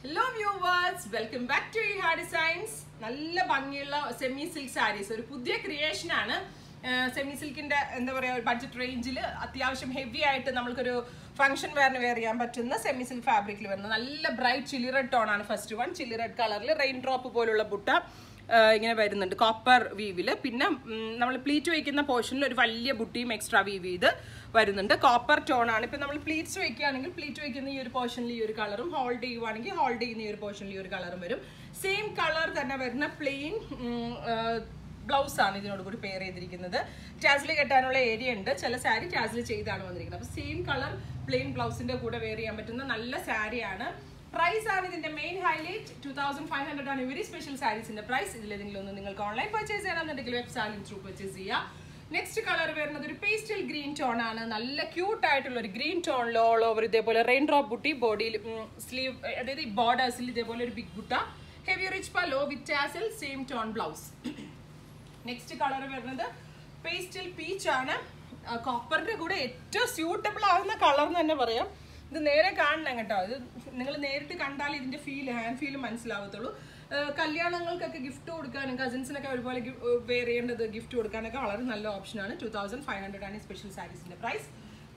hello viewers welcome back to ഹാ designs നല്ല ഭംഗിയുള്ള സെമി സിൽക്ക് സാരീസ് ഒരു പുതിയ ക്രിയേഷൻ ആണ് സെമി സിൽക്കിന്റെ എന്താ പറയാ ഒരു ബഡ്ജറ്റ് റേഞ്ചിൽ അത്യാവശ്യം ഹെവി ആയിട്ട് നമ്മൾക്കൊരു ഫംഗ്ഷൻ വെയറിന് വെയർ ചെയ്യാൻ പറ്റുന്ന സെമി സിൽക്ക് ഫാബ്രിക്കിൽ വരുന്ന നല്ല ബ്രൈറ്റ് ചില്ലി റെഡ് ടോൺ ആണ് ഫസ്റ്റ് വൺ ചില്ലി റെഡ് കളറിൽ റെയിൻ ഡ്രോപ്പ് പോലുള്ള ബുട്ട ആ, ഇങ്ങനെ വരുന്നുണ്ട് കോപ്പർ വീവില് പിന്നെ നമ്മൾ പ്ലീറ്റ് വയ്ക്കുന്ന പോർഷനിൽ ഒരു വലിയ ബുട്ടിയും എക്സ്ട്രാ വീവ് ചെയ്ത് വരുന്നുണ്ട് കോപ്പർ ടോൺ ആണ് ഇപ്പം നമ്മൾ പ്ലീറ്റ്സ് വയ്ക്കുകയാണെങ്കിൽ പ്ലീറ്റ് വയ്ക്കുന്ന ഈ ഒരു പോർഷനിൽ ഈ ഒരു കളറും ഹോൾഡ് ചെയ്യുവാണെങ്കിൽ ഹോൾഡ് ചെയ്യുന്ന ഈ ഒരു പോർഷനിൽ ഈ ഒരു കളറും വരും സെയിം കളർ തന്നെ വരുന്ന പ്ലെയിൻ ബ്ലൗസ് ആണ് ഇതിനോട് കൂടി പെയർ ചെയ്തിരിക്കുന്നത് ടാസിൽ കെട്ടാനുള്ള ഏരിയ ഉണ്ട് ചില സാരി ടാസിൽ ചെയ്താണ് വന്നിരിക്കുന്നത് അപ്പോൾ സെയിം കളർ പ്ലെയിൻ ബ്ലൗസിന്റെ കൂടെ വെയർ ചെയ്യാൻ പറ്റുന്ന നല്ല സാരിയാണ് പ്രൈസ് ആണ് ഇതിന്റെ main highlight two thousand five hundred ആണ് വെരി സ്പെഷ്യൽ സാരീസിന്റെ പ്രൈസ് ഇതിലേതെങ്കിലും ഒന്ന് നിങ്ങൾക്ക് ഓൺലൈൻ പർച്ചേസ് ചെയ്യണമെന്നുണ്ടെങ്കിൽ വെബ് സാലിൻ ത്രൂ പർച്ചേസ് ചെയ്യാം നെക്സ്റ്റ് കളർ വരുന്നത് ഒരു പേസ്റ്റൽ ഗ്രീൻ ടോൺ ആണ് നല്ല ക്യൂട്ട് ആയിട്ടുള്ള ഒരു ഗ്രീൻ ടോണിൽ ഓൾ ഓവർ ഇതേപോലെ റെയിൻ ഡ്രോപ്പ് ബുട്ടി ബോഡിയിൽ സ്ലീവ് അതായത് ഈ ബോർഡേഴ്സിൽ ഇതേപോലെ ഒരു big butta heavy rich pallu with tassel same tone blouse next colour വരുന്നത് പേസ്റ്റൽ പീച്ച് ആണ് കോപ്പറിന്റെ കൂടെ ഏറ്റവും സ്യൂട്ടബിൾ ആവുന്ന കളർ എന്ന് തന്നെ പറയാം ഇത് നേരെ കാണണം കേട്ടോ ഇത് നിങ്ങൾ നേരിട്ട് കണ്ടാൽ ഇതിന്റെ ഫീൽ ഹാൻഡ് ഫീൽ മനസ്സിലാവത്തുള്ളൂ ആ, കല്യാണങ്ങൾക്കൊക്കെ ഗിഫ്റ്റ് കൊടുക്കാനും കസിൻസിനൊക്കെ ഒരുപോലെ വെയർ ചെയ്യേണ്ടത് ഗിഫ്റ്റ് കൊടുക്കാനൊക്കെ വളരെ നല്ല ഓപ്ഷനാണ് ടു തൗസൻഡ് ഫൈവ് ഹൺഡ്രഡ് ആണ് ഈ സ്പെഷ്യൽ സാരീസിന്റെ price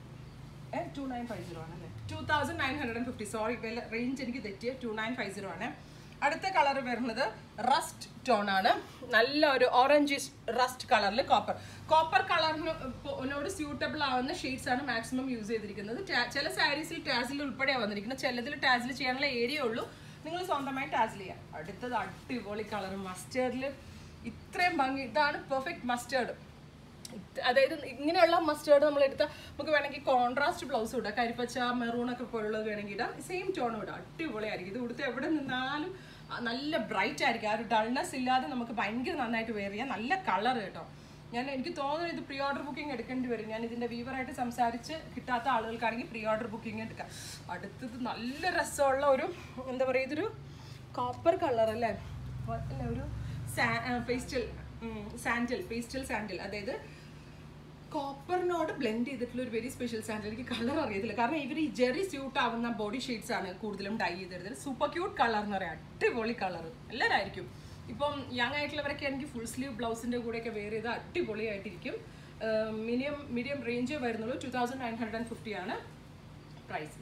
two nine five zero ആണല്ലേ two thousand nine hundred and fifty sorry range എനിക്ക് തെറ്റിയ ടു നയൻ ഫൈവ് സീറോ ആണ് അടുത്ത കളർ വരുന്നത് റസ്റ്റ് ടോൺ ആണ് നല്ല ഒരു ഓറഞ്ച് റസ്റ്റ് കളറിൽ കോപ്പർ കോപ്പർ കളറിനോട് സ്യൂട്ടബിൾ ആവുന്ന ഷെയ്ഡ്സ് ആണ് മാക്സിമം യൂസ് ചെയ്തിരിക്കുന്നത് ടാ- ചില സാരീസിൽ ടാസിൽ ഉൾപ്പെടെയാണ് വന്നിരിക്കുന്നത് ചിലതിൽ ടാസിൽ ചെയ്യാനുള്ള ഏരിയ ഉള്ളൂ നിങ്ങൾ സ്വന്തമായി ടാസിൽ ചെയ്യാം അടുത്തത് അടിപൊളി കളർ മസ്റ്റേർഡിൽ ഇത്രയും ഭംഗി ഇതാണ് പെർഫെക്റ്റ് മസ്റ്റേർഡ് ഇത് അതായത് ഇങ്ങനെയുള്ള മസ്റ്റേർഡ് നമ്മൾ എടുത്താൽ നമുക്ക് വേണമെങ്കിൽ കോൺട്രാസ്റ്റ് ബ്ലൗസ് ഇടാം കരിപ്പച്ച മെറൂൺ ഒക്കെ പോലുള്ളത് വേണമെങ്കിൽ ഇടാം സെയിം ടോണും ഇടാം അടിപൊളിയായിരിക്കും ഇത് കൊടുത്ത് എവിടെ നിന്നാലും ആ, നല്ല ബ്രൈറ്റ് ആയിരിക്കും ആ ഒരു ഡൾനെസ് ഇല്ലാതെ നമുക്ക് ഭയങ്കര നന്നായിട്ട് വെയർ ചെയ്യാം നല്ല കളർ കേട്ടോ ഞാൻ എനിക്ക് തോന്നുന്നു ഇത് പ്രീ ഓർഡർ ബുക്കിംഗ് എടുക്കേണ്ടി വരും ഞാൻ ഇതിന്റെ വീവറായിട്ട് സംസാരിച്ച് കിട്ടാത്ത ആളുകൾക്കാണെങ്കിൽ പ്രീ ഓർഡർ ബുക്കിംഗ് എടുക്കാം അടുത്തത് നല്ല രസമുള്ള ഒരു എന്താ പറയുക ഇതൊരു കോപ്പർ കളർ അല്ലേ അല്ല ഒരു പേസ്റ്റൽ സാൻഡൽ പേസ്റ്റൽ സാൻഡൽ അതായത് കോപ്പറിനോട് ബ്ലെൻഡ് ചെയ്തിട്ടുള്ള ഒരു വെരി സ്പെഷ്യൽ സാൻഡൽ എനിക്ക് കളർ അറിയത്തില്ല കാരണം ഇവർ ഈ ജെറി സ്യൂട്ട് ആവുന്ന ബോഡി ഷെയ്ഡ്സ് ആണ് കൂടുതലും ഡൈ ചെയ്തെടുത്തത് സൂപ്പർ ക്യൂട്ട് കളർ എന്ന് പറയാം അടിപൊളി കളർ എല്ലാവരായിരിക്കും ഇപ്പം യങ് ആയിട്ടുള്ളവരൊക്കെ ആണെങ്കിൽ ഫുൾ സ്ലീവ് ബ്ലൗസിന്റെ കൂടെയൊക്കെ വെയർ ചെയ്താൽ അടിപൊളിയായിട്ടിരിക്കും മിനിമം മീഡിയം റേഞ്ച് വരുന്നുള്ളൂ two thousand nine hundred and fifty ആണ് പ്രൈസ്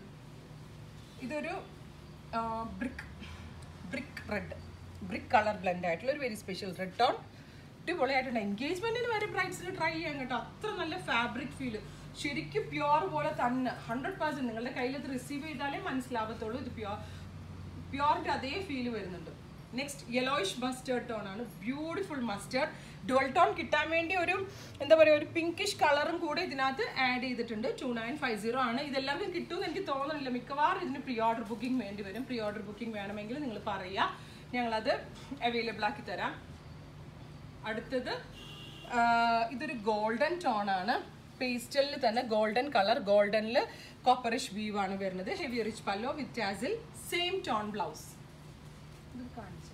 ഇതൊരു brick brick red brick colour blend ആയിട്ടുള്ള ഒരു വെരി സ്പെഷ്യൽ റെഡ് ടോൺ അടിപൊളിയായിട്ടുണ്ട് എൻഗേജ്മെന്റിന് വരെ ബ്രൈറ്റ്സിൽ ട്രൈ ചെയ്യാൻ കേട്ടോ അത്ര നല്ല ഫാബ്രിക് ഫീല് ശരിക്കും പ്യുവർ പോലെ തന്നെ ഹൺഡ്രഡ് പെർസെന്റ് നിങ്ങളുടെ കയ്യിൽ ഇത് റിസീവ് ചെയ്താലേ മനസ്സിലാവത്തുള്ളൂ ഇത് പ്യുവർ പ്യുവറിന്റെ അതേ ഫീല് വരുന്നുണ്ട് നെക്സ്റ്റ് യെലോയിഷ് മസ്റ്റേർഡ് ടോൺ ആണ് ബ്യൂട്ടിഫുൾ മസ്റ്റേർഡ് ഡുവൽ ടോൺ കിട്ടാൻ വേണ്ടി ഒരു എന്താ പറയുക ഒരു പിങ്കിഷ് കളറും കൂടെ ഇതിനകത്ത് ആഡ് ചെയ്തിട്ടുണ്ട് ടു നയൻ ഫൈവ് സീറോ ആണ് ഇതെല്ലാവരും കിട്ടുമെന്ന് എനിക്ക് തോന്നുന്നില്ല മിക്കവാറും ഇതിന് പ്രീ ഓർഡർ ബുക്കിംഗ് വേണ്ടി വരും പ്രീ ഓർഡർ ബുക്കിംഗ് വേണമെങ്കിൽ നിങ്ങൾ പറയുക ഞങ്ങളത് അവൈലബിൾ ആക്കി തരാം അടുത്തത് ആ, ഇതൊരു ഗോൾഡൻ ടോൺ ആണ് പേസ്റ്റലിൽ തന്നെ ഗോൾഡൻ കളർ ഗോൾഡനിൽ കോപ്പറിഷ് വീവ് ആണ് വരുന്നത് heavy rich pallu with tassel same tone blouse ഇത് കാണിച്ചാൽ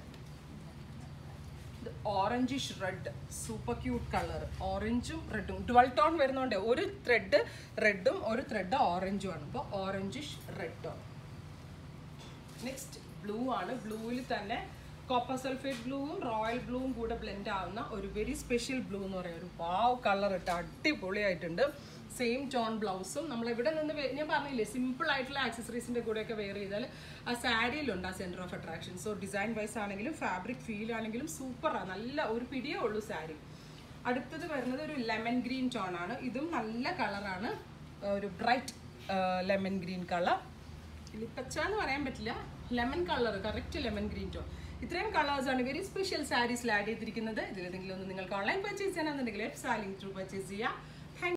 ഇത് orangish red super cute colour ഓറഞ്ചും റെഡും ട്വൽ ടോൺ വരുന്നോണ്ട് ഒരു ത്രെഡ് റെഡും ഒരു ത്രെഡ് ഓറഞ്ചും ആണ് അപ്പോൾ orangish red tone next blue ആണ് ബ്ലൂവിൽ തന്നെ കോപ്പർ സൾഫേറ്റ് ബ്ലൂവും റോയൽ ബ്ലൂവും കൂടെ ബ്ലെൻഡ് ആവുന്ന ഒരു വെരി സ്പെഷ്യൽ ബ്ലൂ എന്ന് പറയുന്ന ഒരു വാവ് കളർ ഇട്ട് അടിപൊളിയായിട്ടുണ്ട് സെയിം ടോൺ ബ്ലൗസും നമ്മൾ ഇവിടെ നിന്ന് വേ- ഞാൻ പറഞ്ഞില്ലേ സിമ്പിൾ ആയിട്ടുള്ള ആക്സസറീസിന്റെ കൂടെയൊക്കെ വെയർ ചെയ്താൽ ആ സാരിയിലുണ്ട് ആ centre of attraction so design wise ആണെങ്കിലും ഫാബ്രിക് ഫീൽ ആണെങ്കിലും സൂപ്പറാണ് നല്ല ഒരു പിടിയേ ഉള്ളൂ സാരി അടുത്തത് വരുന്നത് ഒരു ലെമൺ ഗ്രീൻ ടോൺ ആണ് ഇതും നല്ല കളറാണ് ഒരു ബ്രൈറ്റ് ലെമൺ ഗ്രീൻ കളർ ഇലിപ്പച്ച എന്ന് പറയാൻ പറ്റില്ല lemon colour correct lemon green tone ഇത്രയും കളേഴ്സ് ആണ് വെരി സ്പെഷ്യൽ സാരീസിൽ ആഡ് ചെയ്തിരിക്കുന്നത് ഇതിലേതെങ്കിലും ഒന്ന് നിങ്ങൾക്ക് ഓൺലൈൻ പർച്ചേസ് ചെയ്യണമെന്നുണ്ടെങ്കിൽ സാലിംഗ് ത്രൂ പർച്ചേസ് ചെയ്യാം